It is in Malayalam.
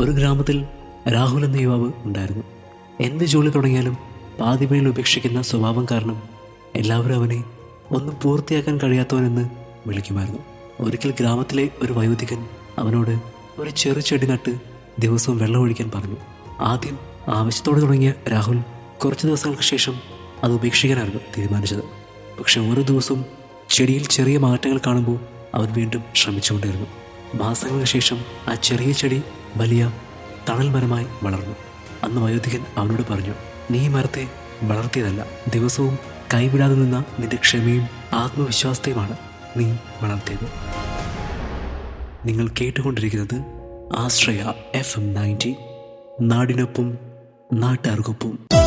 ഒരു ഗ്രാമത്തിൽ രാഹുൽ എന്ന യുവാവ് ഉണ്ടായിരുന്നു എന്ത് ജോലി തുടങ്ങിയാലും പാതിമേൽ ഉപേക്ഷിക്കുന്ന സ്വഭാവം കാരണം എല്ലാവരും അവനെ ഒന്നും പൂർത്തിയാക്കാൻ കഴിയാത്തവനെന്ന് വിളിക്കുമായിരുന്നു ഒരിക്കൽ ഗ്രാമത്തിലെ ഒരു വയോധികൻ അവനോട് ഒരു ചെറു ചെടി നട്ട് ദിവസവും വെള്ളമൊഴിക്കാൻ പറഞ്ഞു ആദ്യം ആവശ്യത്തോടെ തുടങ്ങിയ രാഹുൽ കുറച്ച് ദിവസങ്ങൾക്ക് ശേഷം അത് ഉപേക്ഷിക്കാനായിരുന്നു തീരുമാനിച്ചത് പക്ഷെ ഓരോ ദിവസവും ചെടിയിൽ ചെറിയ മാറ്റങ്ങൾ കാണുമ്പോൾ അവൻ വീണ്ടും ശ്രമിച്ചുകൊണ്ടിരുന്നു മാസങ്ങൾക്ക് ശേഷം ആ ചെറിയ ചെടി വലിയ തണൽ മരമായി വളർന്നു അന്ന് വയോധികൻ അവനോട് പറഞ്ഞു നീ ഈ മരത്തെ വളർത്തിയതല്ല ദിവസവും കൈവിടാതെ നിന്ന നിന്റെ ക്ഷമയും ആത്മവിശ്വാസത്തെയുമാണ് നീ വളർത്തിയത് നിങ്ങൾ കേട്ടുകൊണ്ടിരിക്കുന്നത് ആശ്രയ എഫ് എം നയൻറ്റി നാടിനൊപ്പം നാട്ടുകാർക്കൊപ്പം